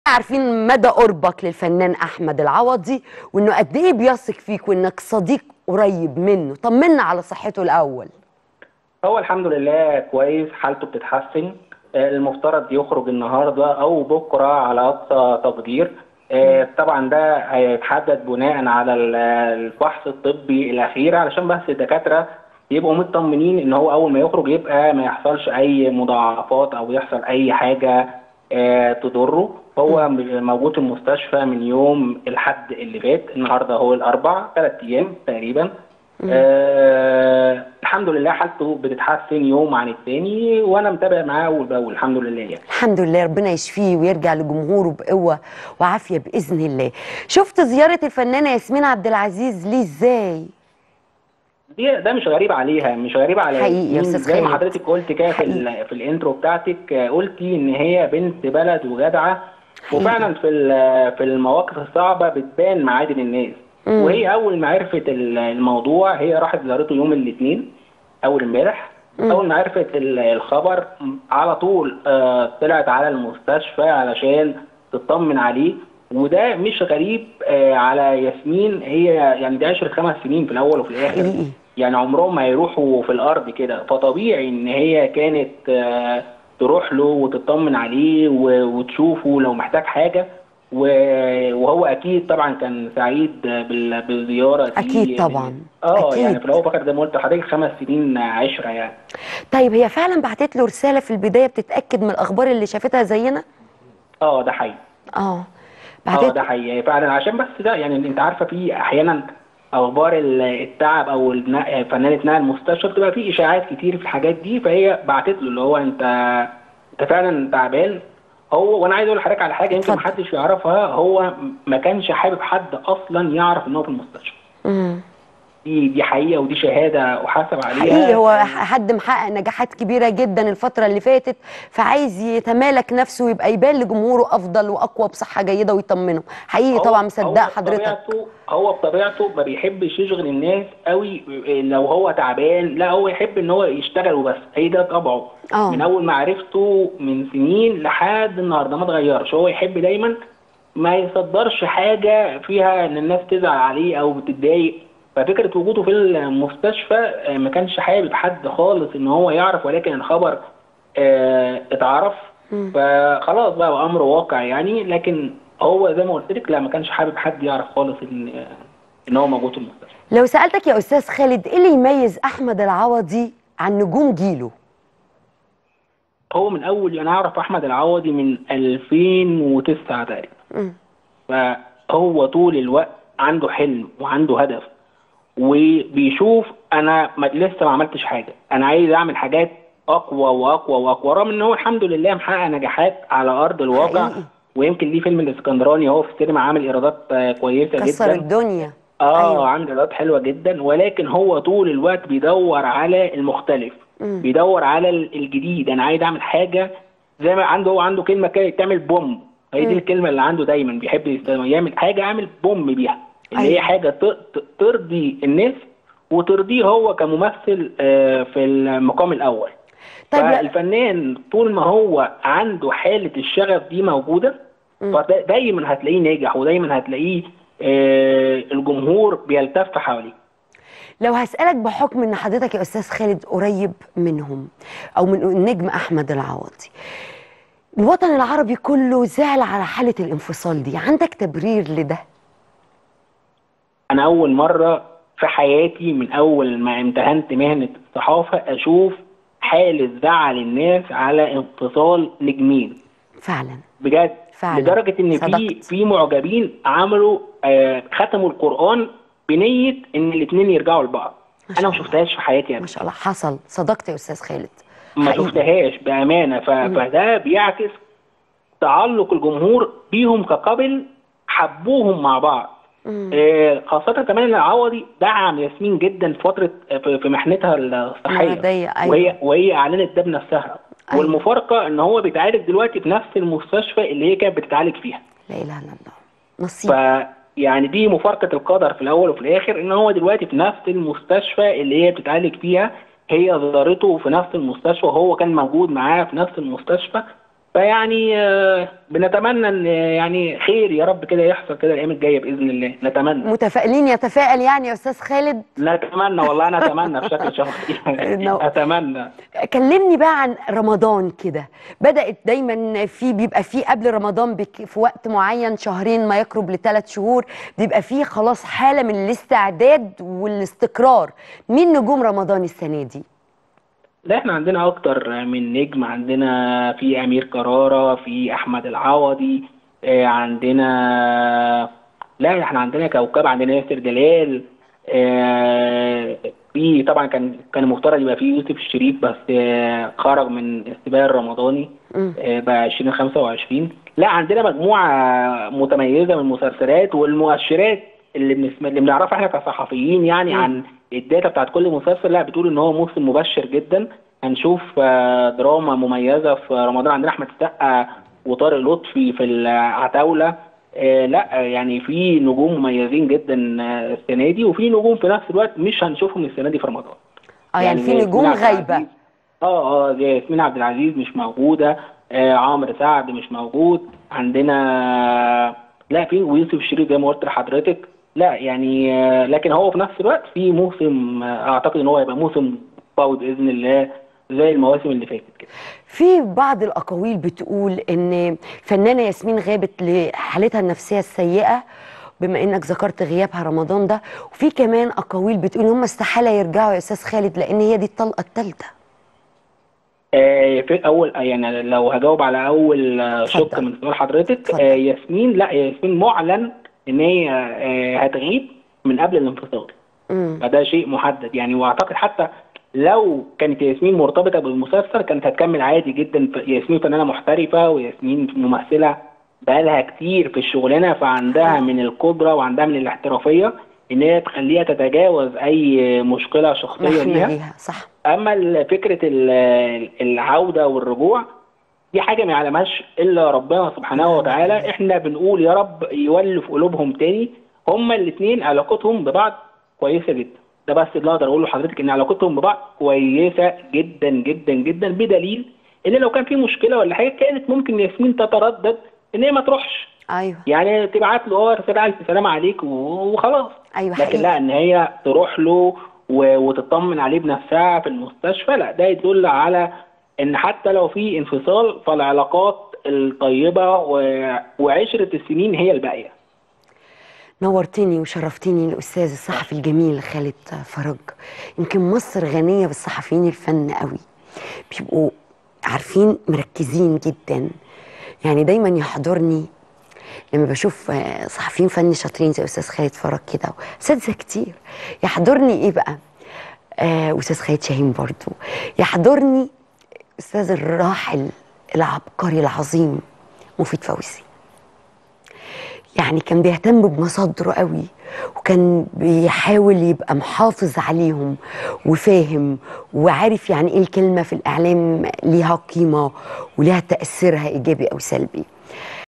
عارفين مدى قربك للفنان احمد العوضي وانه قد ايه بيثق فيك وانك صديق قريب منه طمنا على صحته الاول هو الحمد لله كويس حالته بتتحسن آه، المفترض يخرج النهارده او بكره على اقصى تقدير آه، طبعا ده هيتحدد بناء على ال- الفحص الطبي الاخير علشان بس الدكاتره يبقوا مطمنين ان هو اول ما يخرج يبقى ما يحصلش اي مضاعفات او يحصل اي حاجه آه، تضره هو موجود في المستشفى من يوم الحد اللي فات النهارده هو الاربع ثلاث ايام تقريبا آه الحمد لله حالته بتتحسن يوم عن التاني وانا متابع معاه اول باول الحمد لله يعني الحمد لله ربنا يشفيه ويرجع لجمهوره بقوه وعافيه باذن الله شفت زياره الفنانه ياسمين عبد العزيز ليه ازاي دي ده مش غريب عليها مش غريب على حقيقي يا ياسمين. أستاذ زي ما خالد. حضرتك قلت كده في, ال- في الانترو بتاعتك آه، قلتي ان هي بنت بلد وجدعه حقيقي. وفعلا في ال- في المواقف الصعبه بتبان معادن الناس مم. وهي اول ما عرفت ال- الموضوع هي راحت زارته يوم الاثنين اول امبارح اول ما عرفت ال- الخبر م- على طول آه، طلعت على المستشفى علشان تطمن عليه وده مش غريب آه، على ياسمين هي يعني دي عشرة خمس سنين في الاول وفي الاخر حقيقي. يعني عمرهم ما يروحوا في الارض كده فطبيعي ان هي كانت آه، تروح له وتطمن عليه و- وتشوفه لو محتاج حاجه و- وهو اكيد طبعا كان سعيد بال- بالزياره دي أكيد طبعا. اه أكيد. يعني في الاول وفي الاخر زي ما قلت لحضرتك خمس سنين عشره يعني طيب هي فعلا بعتت له رساله في البدايه بتتاكد من الاخبار اللي شافتها زينا اه ده حقيقي اه اه بعتت ده حقيقي فعلا عشان بس ده يعني انت عارفه في احيانا اخبار ال- التعب او الن- فنانه نقل المستشفى بتبقى في اشاعات كتير في الحاجات دي فهي بعتت له اللي هو انت انت فعلا تعبان هو وانا عايز اقول لحضرتك على حاجه يمكن اتفضل. محدش يعرفها هو ما كانش حابب حد اصلا يعرف ان هو في المستشفى مم. دي دي حقيقه ودي شهاده احاسب عليها حقيقي هو حد محقق نجاحات كبيره جدا الفتره اللي فاتت فعايز يتمالك نفسه ويبقى يبان لجمهوره افضل واقوى بصحه جيده ويطمنه حقيقي هو- طبعا مصدق هو حضرتك بطبيعته هو بطبيعته ما بيحبش يشغل الناس قوي لو هو تعبان لا هو يحب ان هو يشتغل وبس هي ده طبعه آه. من اول ما عرفته من سنين لحد النهارده ما اتغيرش هو يحب دايما ما يصدرش حاجه فيها ان الناس تزعل عليه او بتتضايق ففكره وجوده في المستشفى آه، ما كانش حابب حد خالص ان هو يعرف ولكن الخبر آه، اتعرف فخلاص بقى امر واقع يعني لكن هو زي ما قلت لك لا ما كانش حابب حد يعرف خالص ان ان هو موجود في المستشفى لو سالتك يا استاذ خالد ايه اللي يميز احمد العوضي عن نجوم جيله هو من اول انا اعرف احمد العوضي من 2009 تقريبا مم. فهو طول الوقت عنده حلم وعنده هدف وبيشوف انا ما لسه ما عملتش حاجه انا عايز اعمل حاجات اقوى واقوى واقوى رغم ان هو الحمد لله محقق نجاحات على ارض الواقع حقيقي. ويمكن ليه فيلم الاسكندراني هو في السينما عامل ايرادات آه، كويسه كسر جدا الدنيا اه أيوة. عامل ايرادات حلوه جدا ولكن هو طول الوقت بيدور على المختلف مم. بيدور على ال- الجديد انا عايز اعمل حاجه زي ما عنده هو عنده كلمه كده تعمل بوم هي دي الكلمه اللي عنده دايما بيحب يستخدمها يعمل حاجه يعمل بوم بيها اللي أيوة. هي حاجه ت- ت- ترضي الناس وترضيه هو كممثل آه، في المقام الاول طيب لا- فالفنان طول ما هو عنده حاله الشغف دي موجوده فدايما هتلاقيه ناجح ودايما هتلاقيه آه، الجمهور بيلتف حواليه لو هسألك بحكم ان حضرتك يا استاذ خالد قريب منهم او من النجم احمد العوضي الوطن العربي كله زعل على حالة الانفصال دي عندك تبرير لده انا اول مره في حياتي من اول ما امتهنت مهنه الصحافه اشوف حاله زعل الناس على انفصال نجمين فعلا بجد فعلا. لدرجه ان في صدقت. في معجبين عملوا آه ختموا القران بنيه ان الاثنين يرجعوا لبعض ما شاء انا ما الله. شفتهاش في حياتي ما قبل شاء الله حصل صدقت يا استاذ خالد ما حقيقي. شفتهاش بامانه ف... فده بيعكس تعلق الجمهور بيهم كقبل حبوهم مع بعض آه، خاصة كمان ان العوضي دعم ياسمين جدا في فترة في في محنتها الصحية مرضية، أيوة. وهي وهي اعلنت ده بنفسها أيوة. والمفارقة ان هو بيتعالج دلوقتي في نفس المستشفى اللي هي كانت بتتعالج فيها لا اله الا الله نصيب ف يعني دي مفارقة القدر في الاول وفي الاخر ان هو دلوقتي في نفس المستشفى اللي هي بتتعالج فيها هي زارته في نفس المستشفى وهو كان موجود معاها في نفس المستشفى فيعني آه، بنتمنى ان يعني خير يا رب كده يحصل كده الايام الجايه باذن الله نتمنى متفائلين يتفائل يعني يا استاذ خالد نتمنى والله انا اتمنى بشكل شخصي نو. اتمنى كلمني بقى عن رمضان كده بدأت دايما في بيبقى في قبل رمضان بك في وقت معين شهرين ما يقرب لثلاث شهور بيبقى في خلاص حالة من الاستعداد والاستقرار مين نجوم رمضان السنة دي؟ لا احنا عندنا اكتر من نجم عندنا في امير كرارة في احمد العوضي آه، عندنا لا احنا عندنا كوكب عندنا ياسر جلال آه، في طبعا كان كان المفترض يبقى في يوسف الشريف بس آه، خرج من السباق الرمضاني مم. آه، بقى 2025 لا عندنا مجموعة متميزة من المسلسلات والمؤشرات اللي بنسمع اللي بنعرفها احنا كصحفيين يعني مم. عن الداتا بتاعت كل مسلسل لا بتقول ان هو موسم مبشر جدا هنشوف آه، دراما مميزة في رمضان عندنا احمد السقا وطارق لطفي في العتاولة آه، لا آه، يعني في نجوم مميزين جدا آه، السنة دي وفي نجوم في نفس الوقت مش هنشوفهم السنة دي في رمضان اه يعني في زي ياسمين نجوم عبد غايبة العزيز. اه اه زي ياسمين عبد العزيز مش موجودة آه عمرو سعد مش موجود عندنا لا في ويوسف الشريف زي ما قلت لحضرتك لا يعني آه لكن هو في نفس الوقت في موسم آه اعتقد ان هو هيبقى موسم قوي باذن الله زي المواسم اللي فاتت كده في بعض الأقاويل بتقول إن فنانة ياسمين غابت لحالتها النفسية السيئة بما إنك ذكرت غيابها رمضان ده وفي كمان أقاويل بتقول إن هم استحالة يرجعوا يا أستاذ خالد لأن هي دي الطلقة الثالثة آه، في اول آه، يعني لو هجاوب على اول آه، شق اتفضل. من سؤال حضرتك اتفضل. آه، ياسمين لا ياسمين معلن ان هي آه، هتغيب من قبل الانفصال امم فده شيء محدد يعني واعتقد حتى لو كانت ياسمين مرتبطه بالمسلسل كانت هتكمل عادي جدا ف- ياسمين فنانه محترفه وياسمين ممثله بقالها كتير في الشغلانه فعندها من القدره وعندها من الاحترافيه ان هي تخليها تتجاوز اي مشكله شخصيه محنة ليها ليها صح اما ال- فكره ال- العوده والرجوع دي حاجه ما يعلمهاش الا ربنا سبحانه وتعالى احنا بنقول يا رب يولي في قلوبهم تاني هما الاثنين علاقتهم ببعض كويسه جدا ده بس اللي اقدر اقوله لحضرتك ان علاقتهم ببعض كويسه جدا جدا جدا بدليل ان لو كان في مشكله ولا حاجه كانت ممكن ياسمين تتردد ان هي ما تروحش أيوه يعني تبعت له اه رساله الف سلام عليك و- وخلاص أيوه لكن حقيقي لا ان هي تروح له و- وتطمن عليه بنفسها في المستشفى لا ده يدل على ان حتى لو في انفصال فالعلاقات الطيبه و- وعشره السنين هي الباقيه نورتني وشرفتني الأستاذ الصحفي الجميل خالد فرج يمكن مصر غنية بالصحفيين الفن قوي بيبقوا عارفين مركزين جدا يعني دايما يحضرني لما بشوف آه، صحفيين فن شاطرين زي أستاذ خالد فرج كده وأساتذة كتير يحضرني إيه بقى آه أستاذ خالد شاهين برضو يحضرني أستاذ الراحل العبقري العظيم مفيد فوزي يعني كان بيهتم بمصادره قوي وكان بيحاول يبقى محافظ عليهم وفاهم وعارف يعني ايه الكلمة في الإعلام ليها قيمة وليها تأثيرها إيجابي أو سلبي